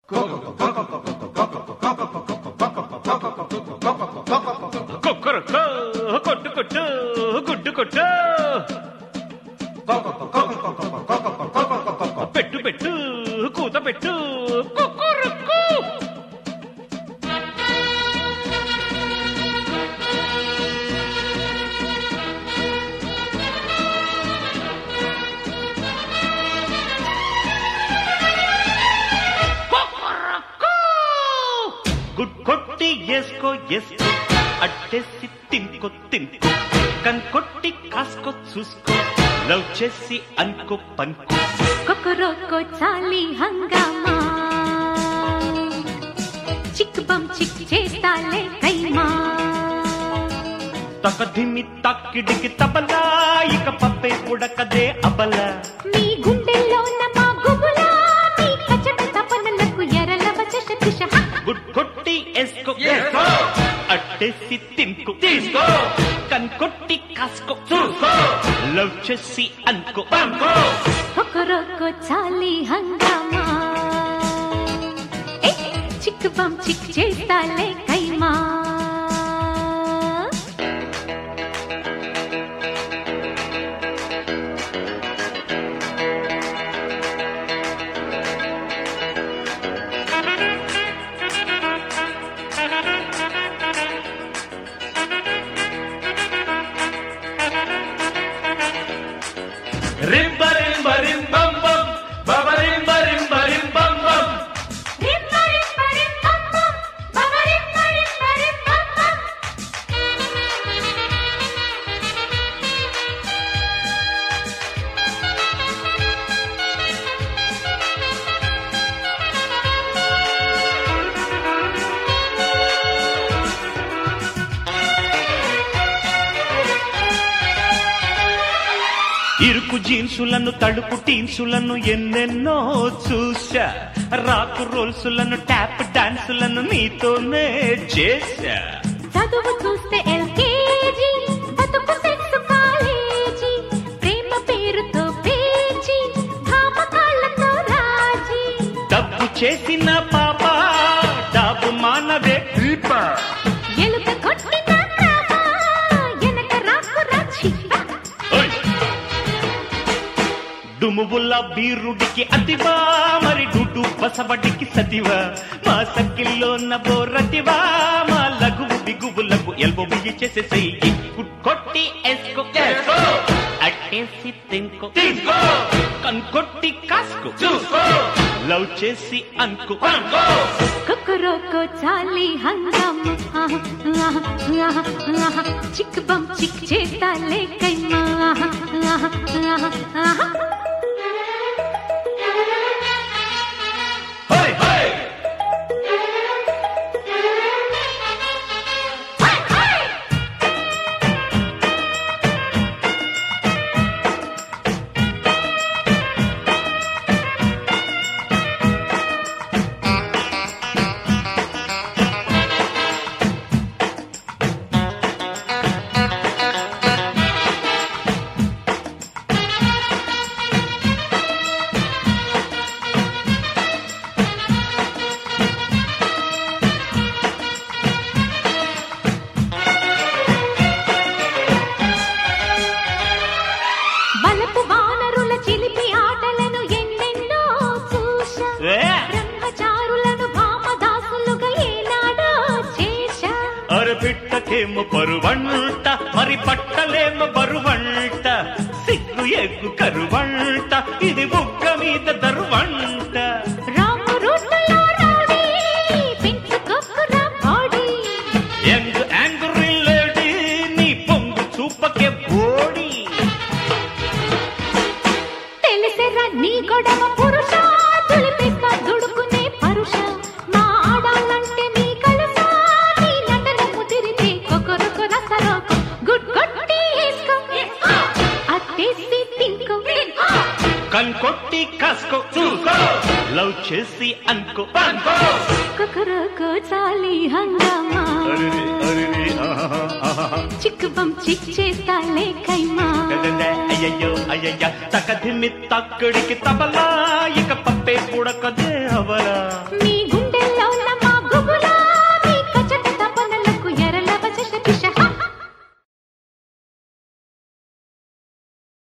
కొక్కరొక్కో కొట్టు కొట్టు గుడ్డు కొట్టు పెట్టు పెట్టు కూత పెట్టు కుక్కురుక్కు. కుక్కురుక్కు. గుడ్ కొట్టి ఎస్కో ఎస్కో అట్టేసి తినుకో తినుకో కంకొట్టి కాసుకో చూసుకో లవ్ చేసి అనుకో పనుకో కొకరొకో చాలి హంగామా చిక్ బం చిక్ చేస్తాలే కైమా తకధిమి తక్కిడికి తబలా ఇక పప్పే ఉడకదే అబల మీ గుండెల్లో మా గుబులా మీ కచట తపనలకు ఎరల వచష దిశ గుడ్ కొట్టి ఎస్కో అట్టేసి తినుకో తీసుకో కన్కొట్టి కాసుకో చూసుకో లవ్ చేసి అనుకో అనుకో కొకరొకో చాలి హంగామా ఏ, చిక్ బం చిక్ చేస్తాలే కైమా రింబ రింబ రిం బం బం బబ రింబ రింబ రిం బం బం ఇరుకు జీన్సులను తడుపు టీన్సులను ఎన్నెన్నో చూసా రాకు రోల్సులను ట్యాప్ డాన్సులను నీతోనే చేశా చదువు చూస్తే ఎల్కేజీ బతుకు సెక్స్ కాలేజీ ప్రేమ పేరుతో పేజీ భామ కాళ్ళతో రాజీ డబ్బు చేసిన పాప డబ్బు మానవే దీప ఎలుక కొట్టిన ప్రేమ ఎనక రాకు రాచి ఓయ్! డుమువుల బీరుడికి అతివా మరి డుడు బసవడికి సతివా మా సక్కిల్లో నబోరతివా మా లఘువు బిగువులకు ఎల్బో బియ్యి చేసే చెయ్యి కొట్టి ఎస్కో ఎస్కో అట్టేసి తింకో తీసుకో కన్కొట్టి కాసుకో చూసుకో లవ్ చేసి అనుకో అనుకో కొకరోకో చాలి హంగం చిక్ బం చిక్ చేస్తాలే కైమా హోయ్ హోయ్ బలపు వానరుల చిలిపి ఆటలను ఎన్నెన్నో చూశా ఏ! బ్రహ్మచారులను భామదాసులుగా ఏనాడో చేశా అర పిట్టకేమో పరువంట మరి పట్టలేమో బరువంట సిగ్గు ఎగ్గు కరువంట ఇది బుగ్గ మీద దరువంట రాము రూటులో రౌడీ, పెంచుకోకురా బాడీ. యంగ్ యాంగ్రీ లేడీ నీ పొంగు చూపకే బోడి తెలిసెరా నీ గొడవ పురుష, తులిపేస్తా దుడుకునే పరుష. మా ఆడాలంటే నీ కలుసా, నీ నటన ముదిరితే కొకొరొక రసరోకో. గుడ్ కొట్టి ఏసుకో, అట్టేసి తింకో. కన్కొట్టి కాసుకో చూసుకో లవ్ చేసి అనుకో అనుకో కొకొరొకో చాలి హంగామా అరెరే, అరెరే, ఆహా, ఆహా. చిక్ బం చిక్ చేస్తాలే కైమా గగనే, అయ్యయ్యో అయ్యయ్య తకధిమి తక్కడికి తబలా ఇక పప్పే పుడకదే అవరా మీ